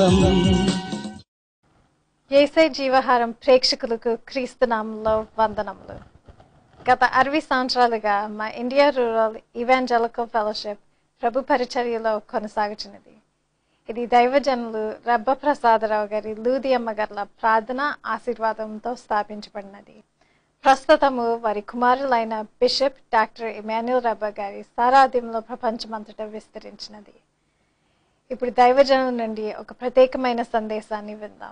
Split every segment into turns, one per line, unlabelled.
జీవహారం
ఏసై జీవహారం ప్రేక్షకులకు క్రీస్తు నామంలో వందనములు గత అరవై సంవత్సరాలుగా మా ఇండియా రూరల్ ఇవాంజలికల్ ఫెలోషిప్ ప్రభు పరిచర్యలో కొనసాగుతున్నది ఇది దైవజనులు రబ్బ ప్రసాదరావు గారి లూదియమ్మ గార్ల ప్రార్థన ఆశీర్వాదంతో స్థాపించబడినది ప్రస్తుతము వారి కుమారులైన బిషప్ డాక్టర్ ఇమాన్యుల్ రబ్బ గారి సారాధ్యంలో ప్రపంచమంతటా విస్తరించినది ఇప్పుడు దైవజనుల నుండి ఒక ప్రత్యేకమైన సందేశాన్ని విందాం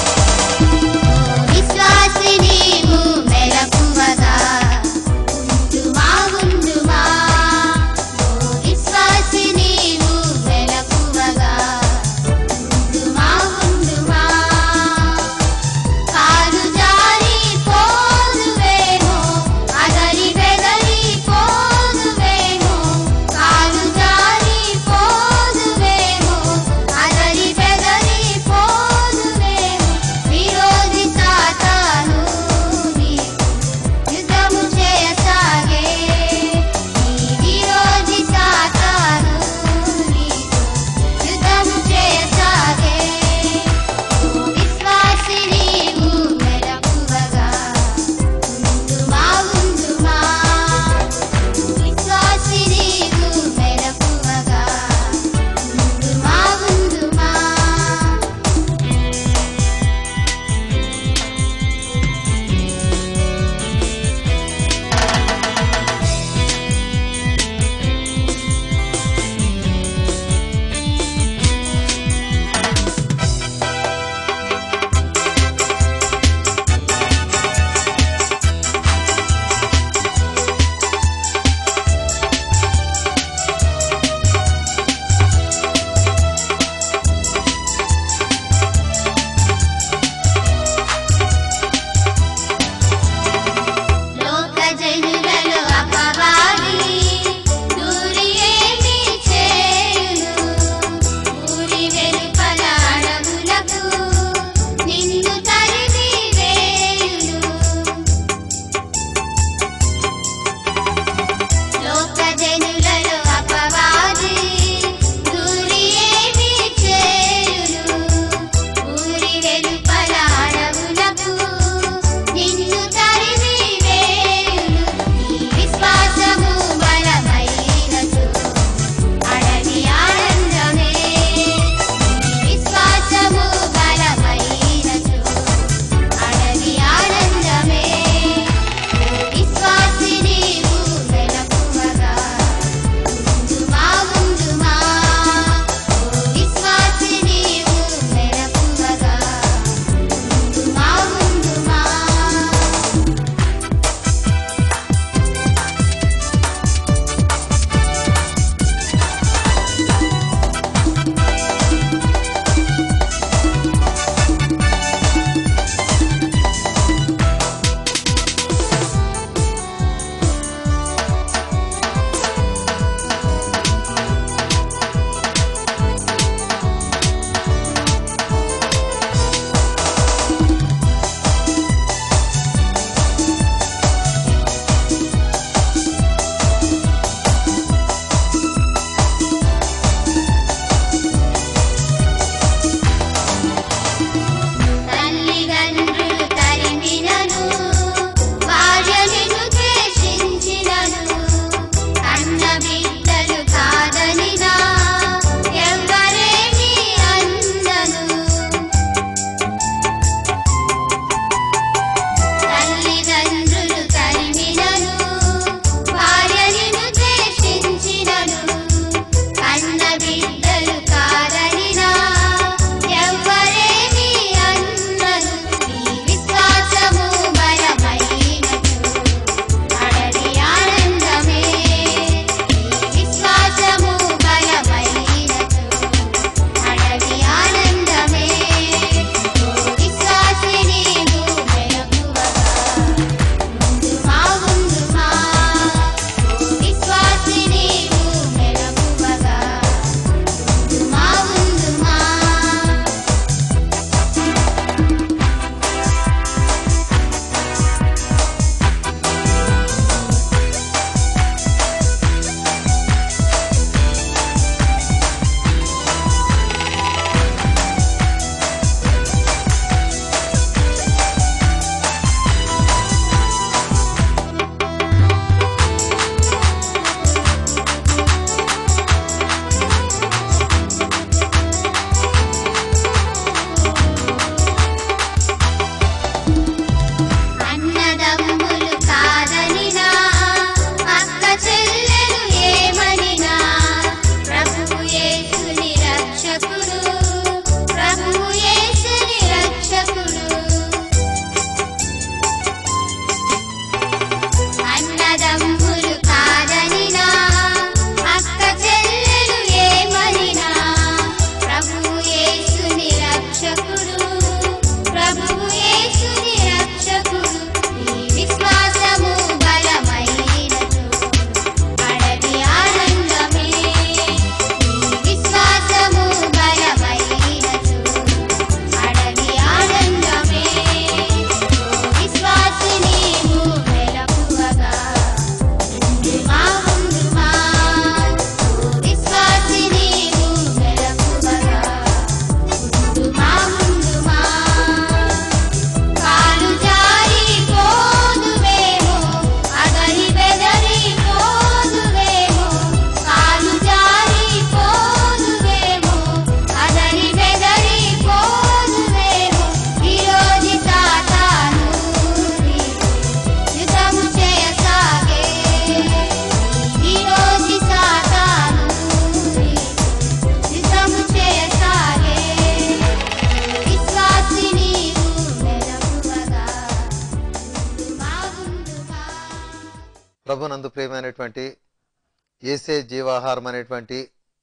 విశ్వాసినీవు మెలకువగా
ప్రభునందు ప్రియమైనటువంటి ఏసే జీవాహారం అనేటువంటి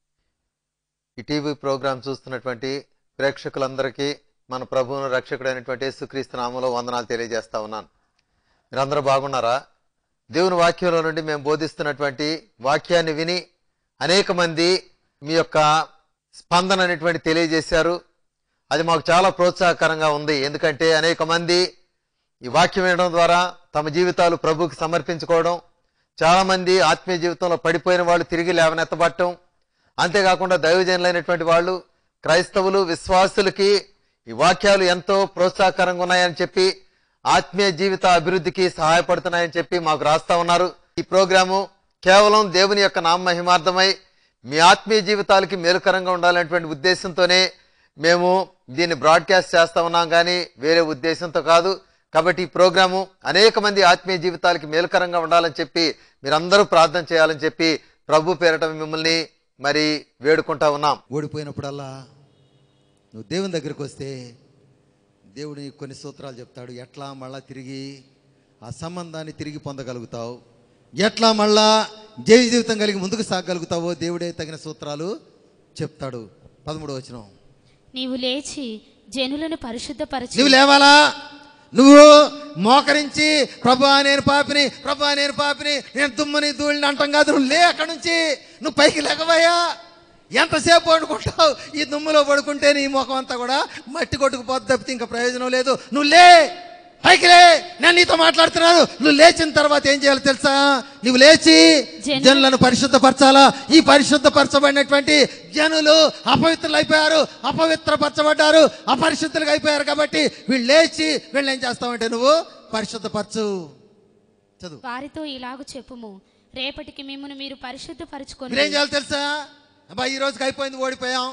ఈ టీవీ ప్రోగ్రాం చూస్తున్నటువంటి ప్రేక్షకులందరికీ మన ప్రభువును రక్షకుడైనటువంటి యేసుక్రీస్తు నామంలో వందనాలు తెలియజేస్తా ఉన్నాను మీరందరూ బాగున్నారా దేవుని వాక్యంలో నుండి మేము బోధిస్తున్నటువంటి వాక్యాన్ని విని అనేక మంది మీ యొక్క స్పందన అనేటువంటి తెలియజేశారు అది మాకు చాలా ప్రోత్సాహకరంగా ఉంది ఎందుకంటే అనేక మంది ఈ వాక్యం వినడం ద్వారా తమ జీవితాలు ప్రభువుకి సమర్పించుకోవడం చాలా మంది ఆత్మీయ జీవితంలో పడిపోయిన వాళ్ళు తిరిగి లేవనెత్తబట్టడం అంతేకాకుండా దైవజనులైనటువంటి వాళ్ళు క్రైస్తవులు విశ్వాసులకి ఈ వాక్యాలు ఎంతో ప్రోత్సాహకరంగా ఉన్నాయని చెప్పి ఆత్మీయ జీవిత అభివృద్ధికి సహాయపడుతున్నాయని చెప్పి మాకు రాస్తా ఉన్నారు ఈ ప్రోగ్రాము కేవలం దేవుని యొక్క నామ మహిమార్థమై మీ ఆత్మీయ జీవితాలకి మేలుకరంగా ఉండాలనేటువంటి ఉద్దేశంతోనే మేము దీన్ని బ్రాడ్కాస్ట్ చేస్తా ఉన్నాం కానీ వేరే ఉద్దేశంతో కాదు కాబట్టి ఈ ప్రోగ్రాము అనేక మంది ఆత్మీయ జీవితాలకి మేలుకరంగా ఉండాలని చెప్పి మీరందరూ ప్రార్థన చేయాలని చెప్పి ప్రభు పేరట మిమ్మల్ని మరి వేడుకుంటా ఉన్నాం
ఓడిపోయినప్పుడల్లా నువ్వు దేవుని దగ్గరికి వస్తే దేవుడు నీకు కొన్ని సూత్రాలు చెప్తాడు ఎట్లా మళ్ళా తిరిగి ఆ సంబంధాన్ని తిరిగి పొందగలుగుతావు ఎట్లా మళ్ళా జయ జీవితం కలిగి ముందుకు సాగగలుగుతావో దేవుడే తగిన సూత్రాలు చెప్తాడు పదమూడు వచనం
నీవు లేచి జనులను పరిశుద్ధపరచి
నువ్వు లేవాలా నువ్వు మోకరించి ప్రభా నేను పాపిని ప్రభా నేను పాపిని నేను దుమ్మని ధూళిని అంటాం కాదు నువ్వు లే అక్కడి నుంచి నువ్వు పైకి లేకవయ్యా ఎంతసేపు పడుకుంటావు ఈ దుమ్ములో పడుకుంటే నీ ముఖం అంతా కూడా మట్టి కొట్టుకుపోద్ది తప్పితే ఇంకా ప్రయోజనం లేదు నువ్వు లే పైకి లే నేను నీతో మాట్లాడుతున్నాను నువ్వు లేచిన తర్వాత ఏం చేయాలో తెలుసా నువ్వు లేచి
జనులు-
జనులను పరిశుద్ధపరచాలా ఈ పరిశుద్ధపరచబడినటువంటి జనులు అపవిత్రులు అయిపోయారు అపవిత్రపరచబడ్డారు అపరిశుద్ధులుగా అయిపోయారు కాబట్టి వీళ్ళు లేచి వీళ్ళు ఏం చేస్తావంటే నువ్వు పరిశుద్ధపరచు చదువు
వారితో ఇలాగు చెప్పుము రేపటికి మిమ్మల్ని మీరు పరిశుద్ధపరచుకొని
మీరేం చేయాలి తెలుసా అబ్బా ఈ రోజుకి అయిపోయింది ఓడిపోయాం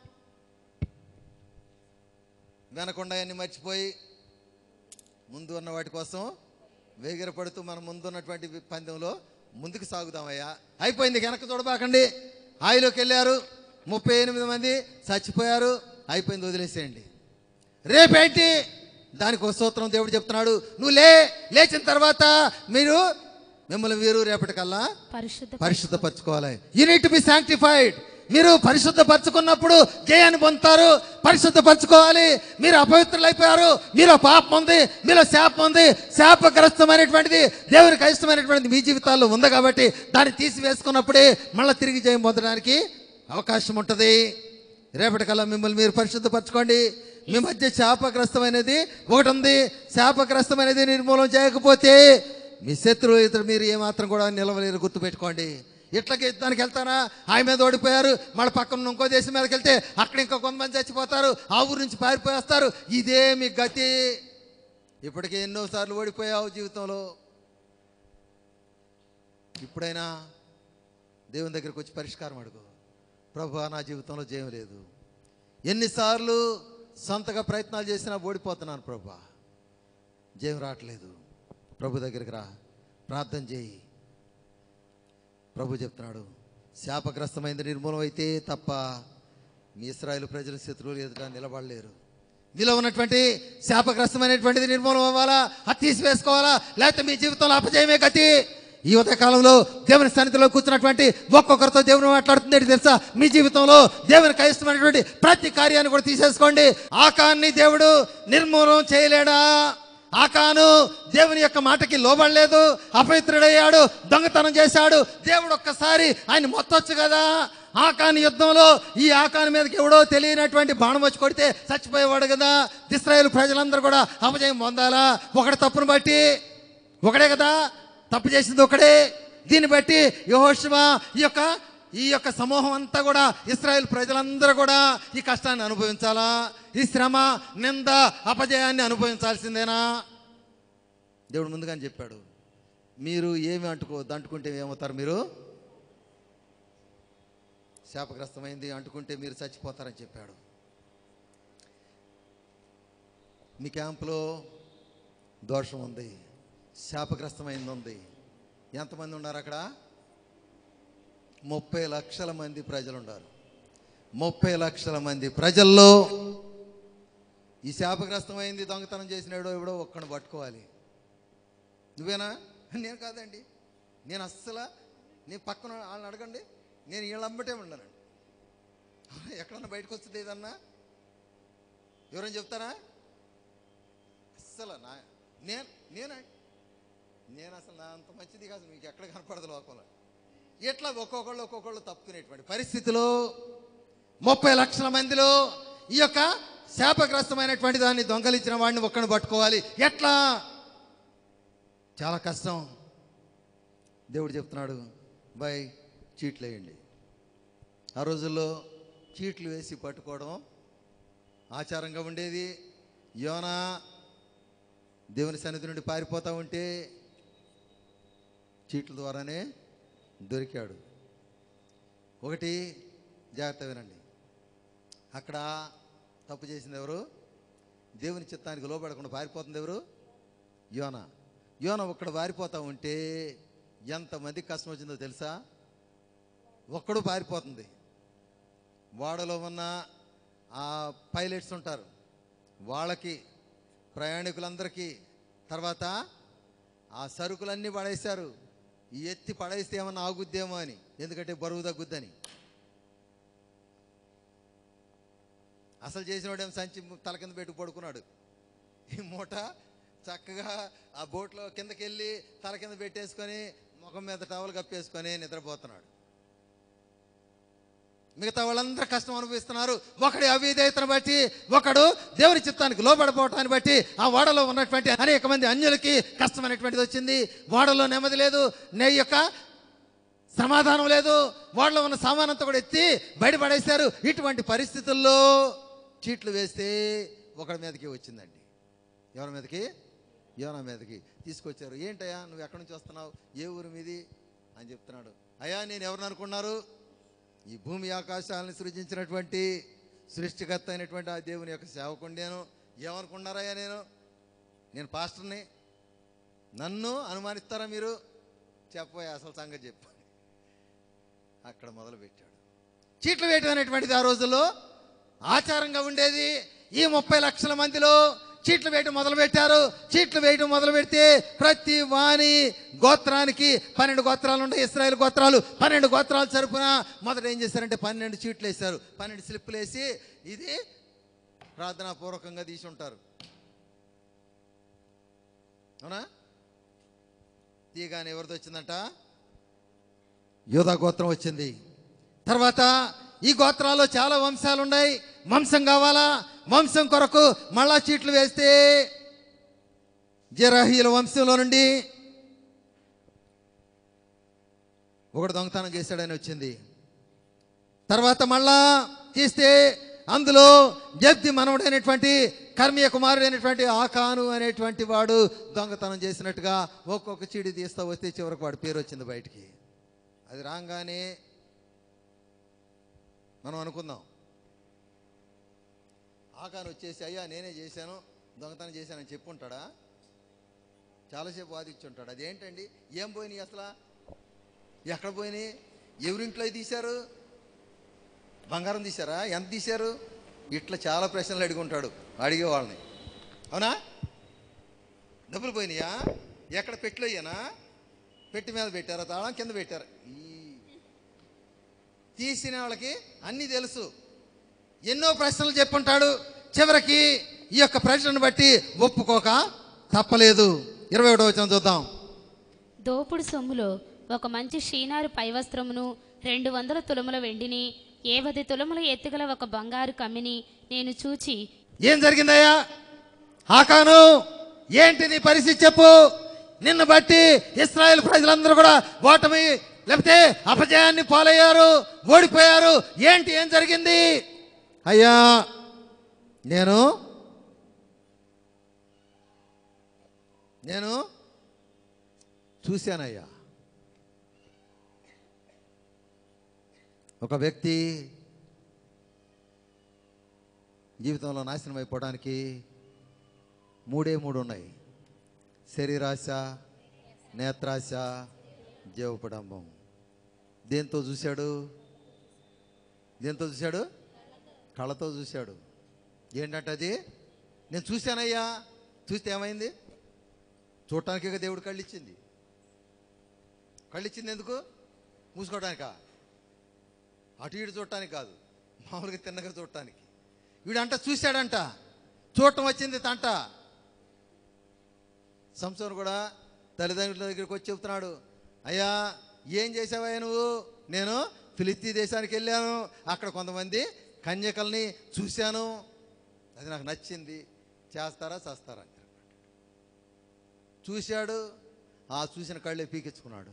వెనకుండా అన్ని మర్చిపోయి ముందు ఉన్న వాటి కోసం వేగిరపడుతూ మనం ముందు ఉన్నటువంటి పందెంలో ముందుకు సాగుదామయ్యా అయిపోయింది వెనక చూడబాకండి ఆయిలోకి వెళ్ళారు ముప్పై ఎనిమిది మంది చచ్చిపోయారు అయిపోయింది వదిలేసేయండి రేపేంటి దానికి ఒక సూత్రం దేవుడు చెప్తున్నాడు నువ్వు లే లేచిన తర్వాత మీరు మిమ్మల్ని వీరు రేపటికల్లా
పరిశుద్ధ
పరిశుద్ధపరచుకోవాలి యూ నీట్ బి శాంక్టిఫైడ్ మీరు పరిశుద్ధపరచుకున్నప్పుడు జయాన్ని పొందుతారు పరిశుద్ధపరచుకోవాలి మీరు అపవిత్రులు అయిపోయారు మీలో పాపం ఉంది మీలో శాపం ఉంది శాపగ్రస్తమైనటువంటిది దేవునికి అయిష్టమైనటువంటిది మీ జీవితాల్లో ఉంది కాబట్టి దాన్ని తీసివేసుకున్నప్పుడే మళ్ళీ తిరిగి జయం పొందడానికి అవకాశం ఉంటుంది రేపటికల్లా మిమ్మల్ని మీరు పరిశుద్ధపరచుకోండి మీ మధ్య శాపగ్రస్తమైనది ఒకటి ఉంది శాపగ్రస్తమైనది నిర్మూలన చేయకపోతే మీ శత్రువు ఇతరు మీరు ఏమాత్రం కూడా నిలవలేరు గుర్తుపెట్టుకోండి ఇట్లకి యుద్ధానికి వెళ్తారా ఆయన మీద ఓడిపోయారు మళ్ళీ పక్కన ఉన్న ఇంకో దేశం మీదకి వెళ్తే అక్కడ ఇంకా కొంతమంది చచ్చిపోతారు ఆ ఊరు నుంచి పారిపోయేస్తారు ఇదే మీ గతి ఇప్పటికే ఎన్నోసార్లు ఓడిపోయావు జీవితంలో ఇప్పుడైనా దేవుని దగ్గరికి వచ్చి పరిష్కారం అడుగు ప్రభు నా జీవితంలో జయం లేదు ఎన్నిసార్లు సొంతగా ప్రయత్నాలు చేసినా ఓడిపోతున్నాను ప్రభు జయం రావట్లేదు ప్రభు దగ్గరికి రా ప్రార్థన చేయి ప్రభు చెప్తున్నాడు శాపగ్రస్తమైంది నిర్మూలం అయితే తప్ప మీ ఇస్రాయేల్ ప్రజల శత్రువులు ఎదుట నిలబడలేరు మీలో ఉన్నటువంటి శాపగ్రస్తమైనటువంటిది నిర్మూలం అవ్వాలా అది తీసివేసుకోవాలా లేకపోతే మీ జీవితంలో అపజయమే గతి ఈ ఉదయకాలంలో దేవుని సన్నిధిలో కూర్చున్నటువంటి ఒక్కొక్కరితో దేవుని మాట్లాడుతుంది ఏంటి తెలుసా మీ జీవితంలో దేవునికి అయిష్టమైనటువంటి ప్రతి కార్యాన్ని కూడా తీసేసుకోండి ఆకాన్ని దేవుడు నిర్మూలన చేయలేడా ఆకాను దేవుని యొక్క మాటకి లోబడలేదు అపవిత్రుడయ్యాడు దొంగతనం చేశాడు దేవుడు ఒక్కసారి ఆయన మొత్తొచ్చు కదా ఆకాని యుద్ధంలో ఈ ఆకాని మీదకి ఎవడో తెలియనటువంటి బాణం వచ్చి కొడితే చచ్చిపోయేవాడు కదా ఇస్రాయేల్ ప్రజలందరూ కూడా అపజయం పొందాలా ఒకటి తప్పును బట్టి ఒకడే కదా తప్పు చేసింది ఒకడే దీన్ని బట్టి యహోషువ ఈ యొక్క ఈ యొక్క సమూహం అంతా కూడా ఇస్రాయేల్ ప్రజలందరూ కూడా ఈ కష్టాన్ని అనుభవించాలా ఈ శ్రమ నింద అపజయాన్ని అనుభవించాల్సిందేనా దేవుడు ముందుగానే చెప్పాడు మీరు ఏమి అంటుకోవద్దు అంటుకుంటే ఏమవుతారు మీరు శాపగ్రస్తమైంది అంటుకుంటే మీరు చచ్చిపోతారని చెప్పాడు మీ క్యాంపులో దోషం ఉంది శాపగ్రస్తమైంది ఉంది ఎంతమంది ఉన్నారు అక్కడ ముప్పై లక్షల మంది ప్రజలు ఉన్నారు ముప్పై లక్షల మంది ప్రజల్లో ఈ శాపగ్రస్తమైంది దొంగతనం చేసినాడో ఎవడో ఒక్కడిని పట్టుకోవాలి నువ్వేనా నేను కాదండి నేను అస్సలు నేను పక్కన వాళ్ళని అడగండి నేను వీళ్ళ అమ్మటే ఉండనండి ఎక్కడన్నా బయటకు వస్తుంది ఏదన్నా ఎవరైనా చెప్తారా అస్సలు నా నేను నేను నేను అసలు నా అంత మంచిది కాదు మీకు ఎక్కడ కనపడదు లోకంలో ఇట్లా ఒక్కొక్కళ్ళు ఒక్కొక్కళ్ళు తప్పుకునేటువంటి పరిస్థితిలో ముప్పై లక్షల మందిలో ఈ యొక్క శాపగ్రస్తమైనటువంటి దాన్ని దొంగలించిన వాడిని ఒక్కడిని పట్టుకోవాలి ఎట్లా చాలా కష్టం దేవుడు చెప్తున్నాడు బై చీట్లు వేయండి ఆ రోజుల్లో చీట్లు వేసి పట్టుకోవడం ఆచారంగా ఉండేది యోనా దేవుని సన్నిధి నుండి పారిపోతా ఉంటే చీట్ల ద్వారానే దొరికాడు ఒకటి జాగ్రత్త వినండి అక్కడ తప్పు చేసింది ఎవరు దేవుని చిత్తానికి లోబడకుండా పారిపోతుంది ఎవరు యోన యోన ఒక్కడ పారిపోతా ఉంటే ఎంతమంది కష్టం వచ్చిందో తెలుసా ఒక్కడు పారిపోతుంది వాడలో ఉన్న ఆ పైలట్స్ ఉంటారు వాళ్ళకి ప్రయాణికులందరికీ తర్వాత ఆ సరుకులన్నీ పడేశారు ఈ ఎత్తి పడేస్తే ఏమన్నా ఆగుద్దేమో అని ఎందుకంటే బరువు తగ్గుద్దని అసలు చేసినోడేమో సంచి తల కింద పెట్టి పడుకున్నాడు ఈ మూట చక్కగా ఆ బోట్లో కిందకి వెళ్ళి తల కింద పెట్టేసుకొని ముఖం మీద టవల్ కప్పేసుకొని నిద్రపోతున్నాడు మిగతా వాళ్ళందరూ కష్టం అనుభవిస్తున్నారు ఒకడి అవిధేయతను బట్టి ఒకడు దేవుని చిత్తానికి లోబడిపోవటాన్ని బట్టి ఆ వాడలో ఉన్నటువంటి అనేక మంది అన్యులకి కష్టమైనటువంటిది వచ్చింది వాడలో నెమ్మది లేదు నే యొక్క సమాధానం లేదు వాళ్ళలో ఉన్న సామానంతా కూడా ఎత్తి బయటపడేశారు ఇటువంటి పరిస్థితుల్లో చీట్లు వేస్తే ఒకడి మీదకి వచ్చిందండి ఎవరి మీదకి యోనా మీదకి తీసుకొచ్చారు ఏంటయ్యా నువ్వు ఎక్కడి నుంచి వస్తున్నావు ఏ ఊరు మీది అని చెప్తున్నాడు అయ్యా నేను ఎవరిని అనుకున్నారు ఈ భూమి ఆకాశాలను సృజించినటువంటి సృష్టికర్త అయినటువంటి ఆ దేవుని యొక్క సేవకుడు నేను ఏమనుకున్నారయ్యా నేను నేను పాస్టర్ని నన్ను అనుమానిస్తారా మీరు చెప్పబోయే అసలు సంగతి చెప్పు అక్కడ మొదలు పెట్టాడు చీట్లు వేయటం అనేటువంటిది ఆ రోజుల్లో ఆచారంగా ఉండేది ఈ ముప్పై లక్షల మందిలో చీట్లు వేయటం మొదలు పెట్టారు చీట్లు వేయటం మొదలు పెడితే ప్రతి వాణి గోత్రానికి పన్నెండు గోత్రాలు ఉంటాయి ఇస్రాయేల్ గోత్రాలు పన్నెండు గోత్రాలు సరుపున మొదట ఏం చేశారంటే పన్నెండు చీట్లు వేశారు పన్నెండు స్లిప్పులు వేసి ఇది ప్రార్థనాపూర్వకంగా తీసి ఉంటారు అవునా తీయగానే ఎవరిది వచ్చిందంట యోధా గోత్రం వచ్చింది తర్వాత ఈ గోత్రాల్లో చాలా వంశాలు ఉన్నాయి వంశం కావాలా వంశం కొరకు మళ్ళా చీట్లు వేస్తే జరాహీల వంశంలో నుండి ఒకడు దొంగతనం చేశాడని వచ్చింది తర్వాత మళ్ళా తీస్తే అందులో జబ్ది మనవుడైనటువంటి కర్మీయ కుమారుడైనటువంటి ఆకాను అనేటువంటి వాడు దొంగతనం చేసినట్టుగా ఒక్కొక్క చీడి తీస్తా వస్తే చివరికి వాడి పేరు వచ్చింది బయటికి అది రాగానే మనం అనుకుందాం ఆకాను వచ్చేసి అయ్యా నేనే చేశాను దొంగతనం చేశానని చెప్పుంటాడా చాలాసేపు వాదించి ఉంటాడు అదేంటండి ఏం పోయినాయి అసలు ఎక్కడ పోయినాయి ఎవరింట్లో తీశారు బంగారం తీశారా ఎంత తీశారు ఇట్లా చాలా ప్రశ్నలు అడిగి ఉంటాడు అడిగే వాళ్ళని అవునా డబ్బులు పోయినాయా ఎక్కడ పెట్టలేయనా పెట్టి మీద పెట్టారా తాళం కింద పెట్టారు ఈ తీసిన వాళ్ళకి అన్నీ తెలుసు ఎన్నో ప్రశ్నలు చెప్పుంటాడు చివరికి ఈ యొక్క ప్రశ్నను బట్టి ఒప్పుకోక తప్పలేదు ఇరవై ఒకటో వచ్చిన చూద్దాం
దోపుడు సొమ్ములో ఒక మంచి షీనారు పైవస్త్రమును రెండు వందల తులముల వెండిని ఏవది తులముల ఎత్తుగల ఒక బంగారు కమ్మిని నేను చూచి
ఏం జరిగిందయ్యా ఆకాను ఏంటి నీ పరిస్థితి చెప్పు నిన్ను బట్టి ఇస్రాయేల్ ప్రజలందరూ కూడా ఓటమి లేకపోతే అపజయాన్ని పాలయ్యారు ఓడిపోయారు ఏంటి ఏం జరిగింది అయ్యా నేను నేను చూశానయ్యా ఒక వ్యక్తి జీవితంలో నాశనం అయిపోవడానికి మూడే మూడు ఉన్నాయి శరీరాశ నేత్రాశ జీవపడంబం దేంతో చూశాడు దేంతో చూశాడు కళ్ళతో చూశాడు ఏంటంటే అది నేను చూశానయ్యా చూస్తే ఏమైంది చూడటానికి దేవుడు కళ్ళు ఇచ్చింది కళ్ళు ఇచ్చింది ఎందుకు మూసుకోవడానికా అటు ఇటు చూడటానికి కాదు మామూలుగా తిన్నగా చూడటానికి వీడంట చూశాడంట చూడటం వచ్చింది తంట సంసోన్ కూడా తల్లిదండ్రుల దగ్గరికి వచ్చి చెప్తున్నాడు అయ్యా ఏం చేసావయ్యా నువ్వు నేను ఫిలిస్తీ దేశానికి వెళ్ళాను అక్కడ కొంతమంది కన్యకల్ని చూశాను అది నాకు నచ్చింది చేస్తారా చేస్తారా అని చూశాడు ఆ చూసిన కళ్ళే పీకించుకున్నాడు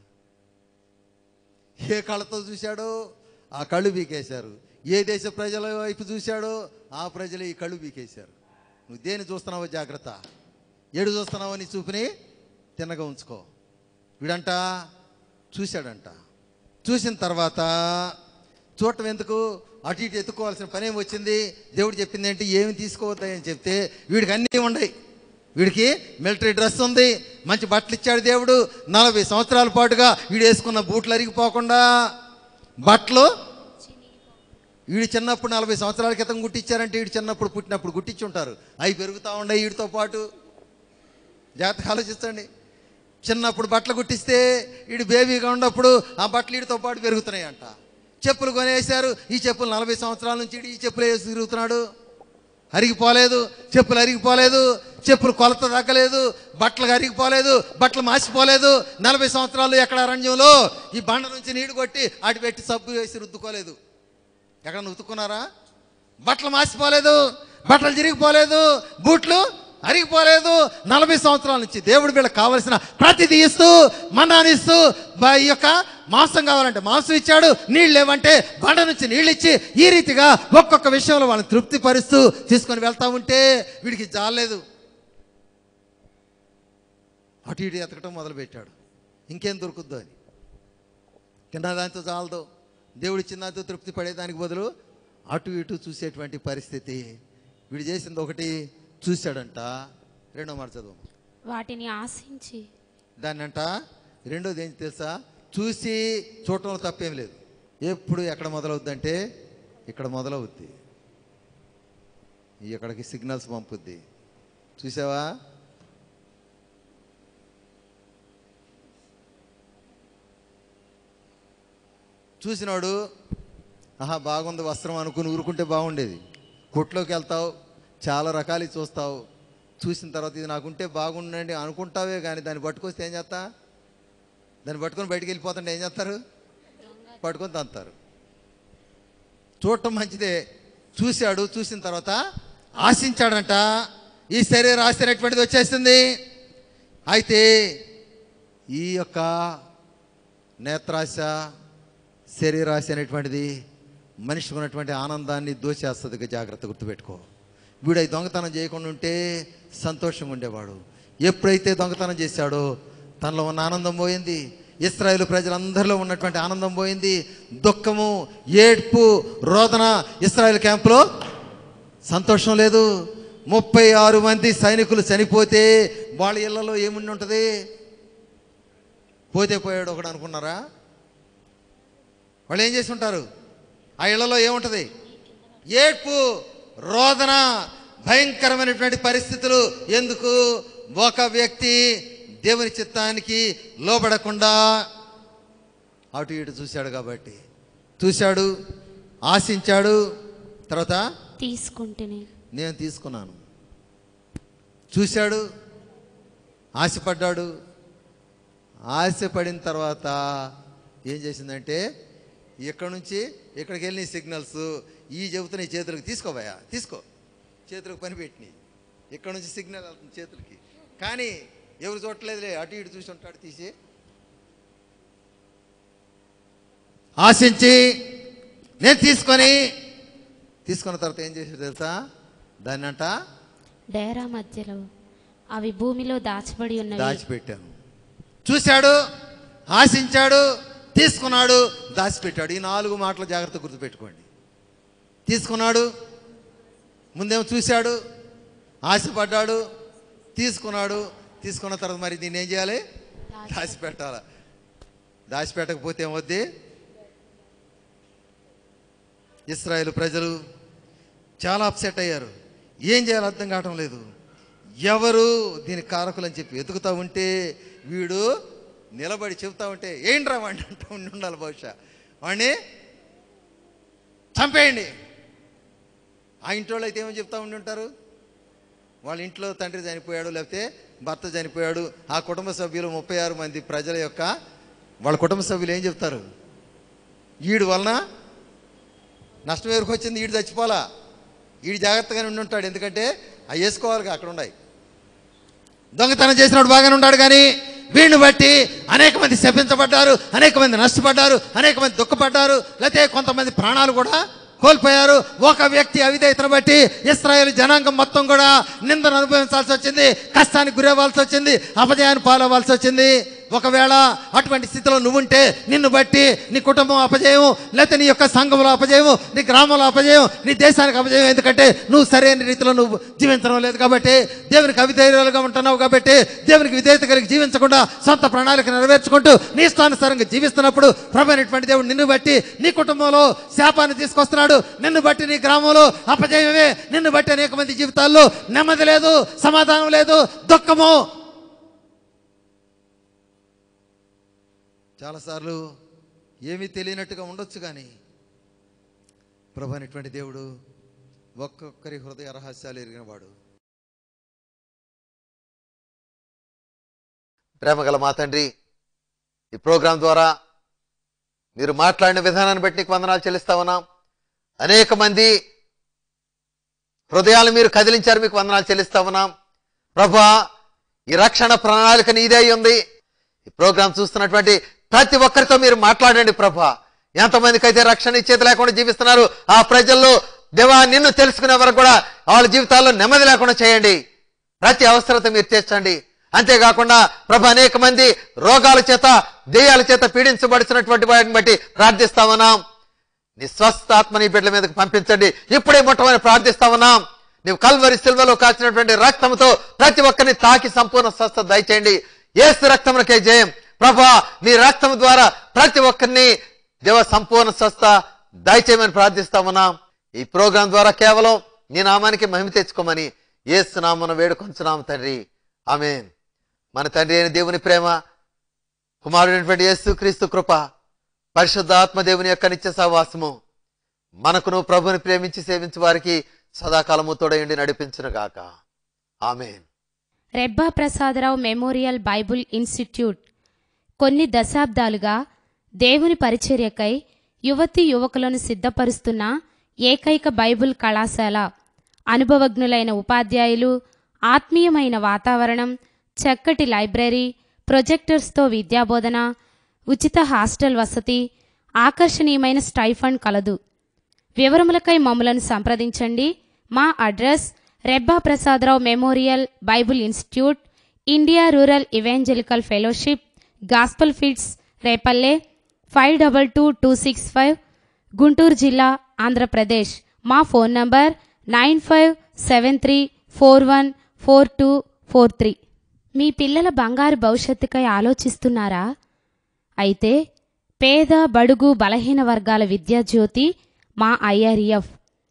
ఏ కళ్ళతో చూశాడో ఆ కళ్ళు పీకేశారు ఏ దేశ ప్రజల వైపు చూశాడో ఆ ప్రజలు ఈ కళ్ళు పీకేశారు నువ్వు దేని చూస్తున్నావో జాగ్రత్త ఏడు చూస్తున్నావో నీ చూపుని తిన్నగా ఉంచుకో వీడంట చూశాడంట చూసిన తర్వాత చూడటం ఎందుకు అటు ఇటు ఎత్తుకోవాల్సిన పని ఏమి వచ్చింది దేవుడు చెప్పింది ఏంటి ఏమి తీసుకోవద్దని చెప్తే వీడికి అన్నీ ఉన్నాయి వీడికి మిలిటరీ డ్రెస్ ఉంది మంచి బట్టలు ఇచ్చాడు దేవుడు నలభై సంవత్సరాల పాటుగా వీడు వేసుకున్న బూట్లు అరిగిపోకుండా బట్టలు వీడు చిన్నప్పుడు నలభై సంవత్సరాల క్రితం గుట్టించారంటే వీడు చిన్నప్పుడు పుట్టినప్పుడు గుట్టించి ఉంటారు అవి పెరుగుతూ ఉన్నాయి వీడితో పాటు జాగ్రత్తగా ఆలోచించండి చిన్నప్పుడు బట్టలు కుట్టిస్తే వీడు బేబీగా ఉన్నప్పుడు ఆ బట్టలు వీడితో పాటు పెరుగుతున్నాయి అంట చెప్పులు కొనేసారు ఈ చెప్పులు నలభై సంవత్సరాల నుంచి వీడు ఈ చెప్పులు వేసి తిరుగుతున్నాడు అరిగిపోలేదు చెప్పులు అరిగిపోలేదు చెప్పులు కొలత తగ్గలేదు బట్టలు అరిగిపోలేదు బట్టలు మాసిపోలేదు నలభై సంవత్సరాలు ఎక్కడ అరణ్యంలో ఈ బండ నుంచి నీళ్లు కొట్టి అటు పెట్టి సబ్బు వేసి రుద్దుకోలేదు ఎక్కడ ఉతుక్కున్నారా బట్టలు మాసిపోలేదు బట్టలు చిరిగిపోలేదు బూట్లు అరిగిపోలేదు నలభై సంవత్సరాల నుంచి దేవుడు వీళ్ళకి కావలసిన ప్రతిదీ ఇస్తూ మన్నానిస్తూ బ- ఈ యొక్క మాంసం కావాలంటే మాంసం ఇచ్చాడు నీళ్ళు లేవంటే బండ నుంచి నీళ్ళు ఇచ్చి ఈ రీతిగా ఒక్కొక్క విషయంలో వాళ్ళని తృప్తి పరుస్తూ తీసుకొని వెళ్తా ఉంటే వీడికి జాలేదు అటు ఇటు ఎతకటం మొదలుపెట్టాడు ఇంకేం దొరుకుద్దో అని తిన్నదాంతో చాలదు దేవుడి చిన్నతో తృప్తి పడేదానికి బదులు అటు ఇటు చూసేటువంటి పరిస్థితి వీడు చేసింది ఒకటి చూశాడంట రెండో మాట చదువు
వాటిని ఆశించి
దాన్ని అంట రెండోది ఏంటి తెలుసా చూసి చూడటంలో తప్పేం లేదు ఎప్పుడు ఎక్కడ మొదలవుద్దంటే ఇక్కడ మొదలవుద్ది ఇక్కడికి సిగ్నల్స్ పంపుద్ది చూసావా చూసినాడు ఆహా బాగుంది వస్త్రం అనుకుని ఊరుకుంటే బాగుండేది కొట్లోకి వెళ్తావు చాలా రకాలు చూస్తావు చూసిన తర్వాత ఇది నాకుంటే బాగుండండి అనుకుంటావే కానీ దాన్ని పట్టుకొస్తే ఏం చేస్తా దాన్ని పట్టుకొని బయటికి వెళ్ళిపోతుంటే ఏం చేస్తారు పట్టుకొని తంతారు చూడటం మంచిదే చూశాడు చూసిన తర్వాత ఆశించాడంట ఈ శరీరం ఆశ అనేటువంటిది వచ్చేసింది అయితే ఈ యొక్క నేత్రాశ శరీరాశ అనేటువంటిది మనిషికి ఉన్నటువంటి ఆనందాన్ని దోచేస్తుంది ఇక జాగ్రత్త గుర్తుపెట్టుకో వీడు ఈ దొంగతనం చేయకుండా ఉంటే సంతోషంగా ఉండేవాడు ఎప్పుడైతే దొంగతనం చేశాడో తనలో ఉన్న ఆనందం పోయింది ఇస్రాయేల్ ప్రజలందరిలో ఉన్నటువంటి ఆనందం పోయింది దుఃఖము ఏడ్పు రోదన ఇస్రాయేల్ క్యాంపులో సంతోషం లేదు ముప్పై ఆరు మంది సైనికులు చనిపోతే వాళ్ళ ఇళ్లలో ఏముండి ఉంటుంది పోతే పోయాడు ఒకడు అనుకున్నారా వాళ్ళు ఏం చేసి ఉంటారు ఆ ఇళ్లలో ఏముంటుంది ఏడ్పు రోదన భయంకరమైనటువంటి పరిస్థితులు ఎందుకు ఒక వ్యక్తి దేవుని చిత్తానికి లోబడకుండా అటు ఇటు చూశాడు కాబట్టి చూశాడు ఆశించాడు తర్వాత
తీసుకుంటేనే
నేను తీసుకున్నాను చూశాడు ఆశపడ్డాడు ఆశపడిన తర్వాత ఏం చేసిందంటే ఇక్కడ నుంచి ఇక్కడికి వెళ్ళిన సిగ్నల్స్ ఈ చెబుతున్న ఈ చేతులకు తీసుకోబోయా తీసుకో చేతులకు పని పెట్టినాయి ఇక్కడ నుంచి సిగ్నల్ వెళ్తుంది చేతులకి కానీ ఎవరు చూడట్లేదులే అటు ఇటు చూసి ఉంటాడు తీసి ఆశించి నేను తీసుకొని తీసుకున్న తర్వాత ఏం చేసాడు తెలుసా దాన్ని అంట
డేరా మధ్యలో అవి భూమిలో దాచబడి ఉన్నవి
దాచిపెట్టాను చూశాడు ఆశించాడు తీసుకున్నాడు దాచిపెట్టాడు ఈ నాలుగు మాటలు జాగ్రత్త గుర్తుపెట్టుకోండి తీసుకున్నాడు ముందేమో చూశాడు ఆశపడ్డాడు తీసుకున్నాడు తీసుకున్న తర్వాత మరి దీన్ని ఏం చేయాలి దాచిపెట్టాలి దాచిపెట్టకపోతే ఏమవుద్ది ఇస్రాయేల్ ప్రజలు చాలా అప్సెట్ అయ్యారు ఏం చేయాలో అర్థం కావటం లేదు ఎవరు దీని కారకులు అని చెప్పి వెతుకుతా ఉంటే వీడు నిలబడి చెబుతా ఉంటే ఏంట్రా వాడిని అంటూ ఉండి ఉండాలి బహుశా వాడిని చంపేయండి ఆ ఇంట్లో అయితే ఏమని చెప్తా ఉండి ఉంటారు వాళ్ళ ఇంట్లో తండ్రి చనిపోయాడు లేకపోతే భర్త చనిపోయాడు ఆ కుటుంబ సభ్యులు ముప్పై ఆరు మంది ప్రజల యొక్క వాళ్ళ కుటుంబ సభ్యులు ఏం చెప్తారు ఈడు వలన నష్టం ఎవరికి వచ్చింది ఈడు చచ్చిపోలా ఈడు జాగ్రత్తగానే ఉండి ఉంటాడు ఎందుకంటే అవి వేసుకోవాలిగా అక్కడ ఉన్నాయి దొంగతనం చేసినప్పుడు బాగానే ఉన్నాడు కానీ వీడిని బట్టి అనేక మంది శపించబడ్డారు అనేక మంది నష్టపడ్డారు అనేక మంది దుఃఖపడ్డారు లేకపోతే కొంతమంది ప్రాణాలు కూడా కోల్పోయారు ఒక వ్యక్తి అవిధేయతను బట్టి ఇస్రాయేల్ జనాంగం మొత్తం కూడా నిందను అనుభవించాల్సి వచ్చింది కష్టానికి గురవ్వాల్సి వచ్చింది అపజయాన్ని పాలవ్వాల్సి వచ్చింది ఒకవేళ అటువంటి స్థితిలో నువ్వుంటే నిన్ను బట్టి నీ కుటుంబం అపజయం లేకపోతే నీ యొక్క సంఘంలో అపజయం నీ గ్రామంలో అపజయం నీ దేశానికి అపజయం ఎందుకంటే నువ్వు సరైన రీతిలో నువ్వు జీవించడం లేదు కాబట్టి దేవునికి అవిధేయులుగా ఉంటున్నావు కాబట్టి దేవునికి విధేయత కలిగి జీవించకుండా సొంత ప్రణాళిక నెరవేర్చుకుంటూ నీ ఇష్టానుసారంగా జీవిస్తున్నప్పుడు ప్రభు అనేటువంటి దేవుడు నిన్ను బట్టి నీ కుటుంబంలో శాపాన్ని తీసుకొస్తున్నాడు నిన్ను బట్టి నీ గ్రామంలో అపజయమే నిన్ను బట్టి అనేక మంది జీవితాల్లో నెమ్మది లేదు సమాధానం లేదు దుఃఖము చాలాసార్లు ఏమీ తెలియనట్టుగా ఉండొచ్చు కానీ ప్రభు అనేటువంటి దేవుడు ఒక్కొక్కరి హృదయ రహస్యాలు ఎరిగినవాడు
ప్రేమగల మా తండ్రి ఈ ప్రోగ్రాం ద్వారా మీరు మాట్లాడిన విధానాన్ని బట్టి నీకు వందనాలు చెల్లిస్తా ఉన్నాం అనేక మంది హృదయాలు మీరు కదిలించారు మీకు వందనాలు చెల్లిస్తా ఉన్నాం ప్రభా ఈ రక్షణ ప్రణాళిక నీదే అయి ఉంది ఈ ప్రోగ్రాం చూస్తున్నటువంటి ప్రతి ఒక్కరితో మీరు మాట్లాడండి ప్రభా ఎంతమందికి అయితే రక్షణ ఇచ్చేది లేకుండా జీవిస్తున్నారు ఆ ప్రజల్లో దేవా నిన్ను తెలుసుకునే వరకు కూడా వాళ్ళ జీవితాల్లో నెమ్మది లేకుండా చేయండి ప్రతి అవసరత మీరు తీర్చండి అంతేకాకుండా ప్రభు అనేక మంది రోగాల చేత దెయ్యాల చేత పీడించబడుతున్నటువంటి వాటిని బట్టి ప్రార్థిస్తా ఉన్నాం నీ స్వస్థ ఆత్మ నీ బిడ్డల మీదకి పంపించండి ఇప్పుడే ముట్టమని ప్రార్థిస్తా ఉన్నాం నీవు కల్వరి సిల్వలో కాచినటువంటి రక్తంతో ప్రతి ఒక్కరిని తాకి సంపూర్ణ స్వస్థత దయచేయండి ఏసు రక్తములకే జయం ప్రభా నీ రక్తం ద్వారా ప్రతి ఒక్కరిని దేవ సంపూర్ణ స్వస్థ దయచేయమని ప్రార్థిస్తా ఉన్నాం ఈ ప్రోగ్రాం ద్వారా కేవలం నీ నామానికి మహిమ తెచ్చుకోమని ఏసు నామను వేడుకొంచున్నాం తండ్రి ఆమెన్ మన తండ్రి అయిన దేవుని ప్రేమ కుమారుడైనటువంటి యేసు క్రీస్తు కృప పరిశుద్ధ ఆత్మదేవుని యొక్క నిత్య సహవాసము మనకును ప్రభుని ప్రేమించి సేవించే వారికి సదాకాలము తోడయుండి నడిపించును గాక amen
Rebba Prasadarao memorial bible institute కొన్ని దశాబ్దాలుగా దేవుని పరిచర్యకై యువతి యువకులను సిద్ధపరుస్తున్న ఏకైక బైబుల్ కళాశాల అనుభవజ్ఞులైన ఉపాధ్యాయులు ఆత్మీయమైన వాతావరణం చక్కటి లైబ్రరీ ప్రొజెక్టర్స్తో విద్యాబోధన ఉచిత హాస్టల్ వసతి ఆకర్షణీయమైన స్టైఫండ్ కలదు వివరములకై మమ్మలను సంప్రదించండి మా address Rebba Prasadarao memorial bible institute India rural evangelical fellowship gospel fields Repalle five double two two six five Guntur జిల్లా ఆంధ్రప్రదేశ్ మా phone number nine five seven three four one four two four three మీ పిల్లల బంగారు భవిష్యత్తుకై ఆలోచిస్తున్నారా అయితే పేద బడుగు బలహీన వర్గాల విద్యాజ్యోతి మా IRF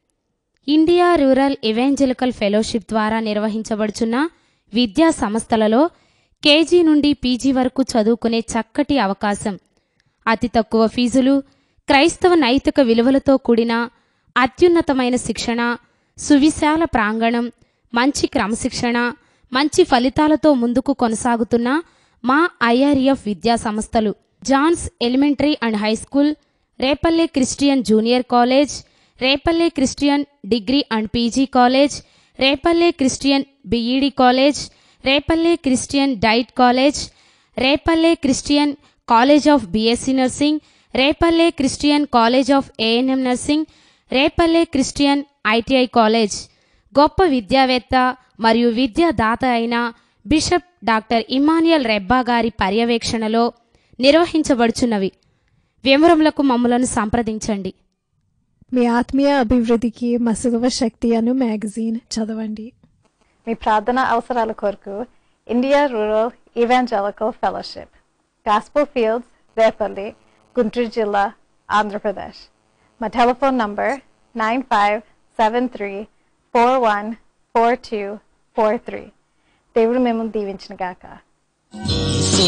India rural evangelical fellowship ద్వారా నిర్వహించబడుచున్న విద్యా సంస్థలలో కేజీ నుండి పీజీ వరకు చదువుకునే చక్కటి అవకాశం అతి తక్కువ ఫీజులు క్రైస్తవ నైతిక విలువలతో కూడిన అత్యున్నతమైన శిక్షణ సువిశాల ప్రాంగణం మంచి క్రమశిక్షణ మంచి ఫలితాలతో ముందుకు కొనసాగుతున్న మా ఐఆర్ఎఫ్ విద్యా సంస్థలు John's elementary and high school Repalle Christian junior college Repalle Christian degree and PG college Repalle Christian BEd college Repalle Christian DIET college Repalle Christian college of BSc nursing Repalle Christian college of ANM nursing Repalle Christian ITI college గొప్ప విద్యావేత్త మరియు విద్యాదాత అయిన bishop doctor Emmanuel Rebba గారి పర్యవేక్షణలో నిర్వహించబడుచున్నవి వివరములకు మమ్మలను సంప్రదించండి
మీ ఆత్మీయ అభివృద్ధికి మసుగవ శక్తి అను మ్యాగజైన్ చదవండి మీ ప్రార్థన అవసరాల కొరకు India rural evangelical fellowship gospel fields Repalle Guntur జిల్లా ఆంధ్రప్రదేశ్ మా telephone number nine five seven three four one four two four three దేవుడు మిమ్మల్ని దీవించిన గాక
యేసు ఏసే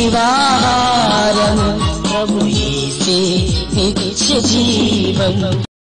జీవాహారం ప్రభు ఏసే నిత్య జీవం